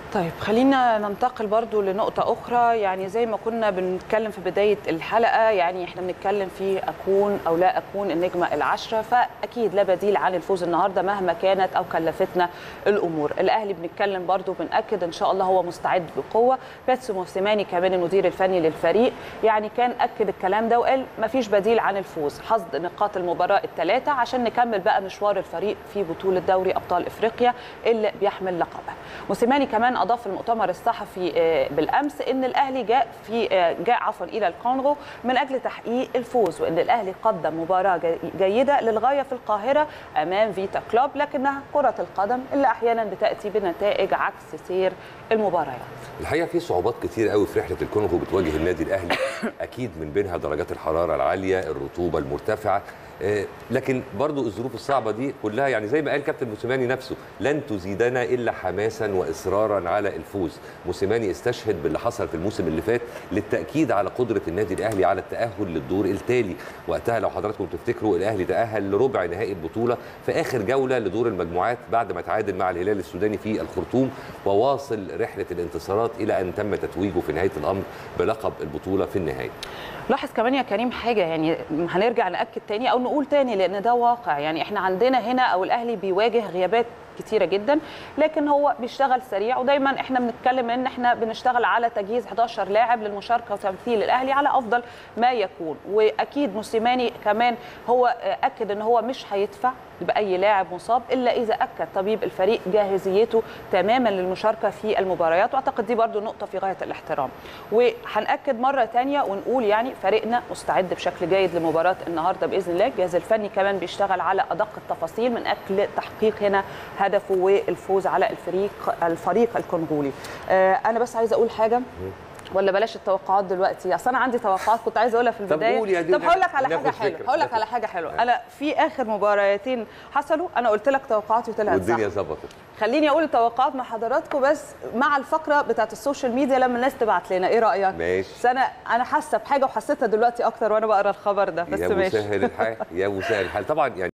طيب خلينا ننتقل برضو لنقطة أخرى يعني زي ما كنا بنتكلم في بداية الحلقة يعني احنا بنتكلم في أكون أو لا أكون النجمة العشرة فأكيد لا بديل عن الفوز النهاردة مهما كانت أو كلفتنا الأمور الأهلي بنتكلم برضو بنأكد إن شاء الله هو مستعد بقوة باتسو موسيماني كمان المدير الفني للفريق يعني كان أكد الكلام ده وقال مفيش بديل عن الفوز حصد نقاط المباراة الثلاثة عشان نكمل بقى مشوار الفريق في بطولة دوري أبطال إفريقيا اللي بيحمل لقبه موسيماني كمان اضاف في المؤتمر الصحفي بالامس ان الاهلي جاء في جاء عفوا الى الكونغو من اجل تحقيق الفوز وان الاهلي قدم مباراه جيده للغايه في القاهره امام فيتا كلوب لكنها كره القدم اللي احيانا بتاتي بنتائج عكس سير المباريات. الحقيقه في صعوبات كتير قوي في رحله الكونغو بتواجه النادي الاهلي اكيد من بينها درجات الحراره العاليه الرطوبه المرتفعه لكن برضو الظروف الصعبة دي كلها يعني زي ما قال كابتن موسيماني نفسه لن تزيدنا إلا حماسا وإصرارا على الفوز موسيماني استشهد باللي حصل في الموسم اللي فات للتأكيد على قدرة النادي الأهلي على التأهل للدور التالي وقتها لو حضراتكم تفتكروا الأهلي تأهل لربع نهائي البطولة في آخر جولة لدور المجموعات بعد ما تعادل مع الهلال السوداني في الخرطوم وواصل رحلة الانتصارات إلى أن تم تتويجه في نهاية الأمر بلقب البطولة في النهاية لاحظ كمان يا كريم حاجه يعني هنرجع ناكد تاني او نقول تاني لان ده واقع يعني احنا عندنا هنا او الاهلي بيواجه غيابات كتيره جدا لكن هو بيشتغل سريع ودايما احنا بنتكلم ان احنا بنشتغل على تجهيز 11 لاعب للمشاركه وتمثيل الاهلي على افضل ما يكون واكيد موسيماني كمان هو اكد ان هو مش هيدفع باي لاعب مصاب الا اذا اكد طبيب الفريق جاهزيته تماما للمشاركه في المباريات واعتقد دي برضو نقطه في غايه الاحترام وهناكد مره ثانيه ونقول يعني فريقنا مستعد بشكل جيد لمباراه النهارده باذن الله الجهاز الفني كمان بيشتغل على ادق التفاصيل من اجل تحقيق هنا هدفه والفوز على الفريق الفريق الكونغولي آه انا بس عايزه اقول حاجه ولا بلاش التوقعات دلوقتي اصل انا عندي توقعات كنت عايزه اقولها في البدايه طب, قول يا طب هقول لك على حاجه حلوه هقول لك على حاجه حلوه انا في اخر مباراتين حصلوا انا قلت لك توقعاتي وطلعت صح والدنيا ظبطت خليني اقول التوقعات مع حضراتكم بس مع الفقره بتاعت السوشيال ميديا لما الناس تبعت لنا ايه رايك ماشي انا انا حاسه بحاجه وحسيتها دلوقتي اكتر وانا بقرا الخبر ده بس يا ماشي مسهل الحال يا مسهل الحال طبعا يعني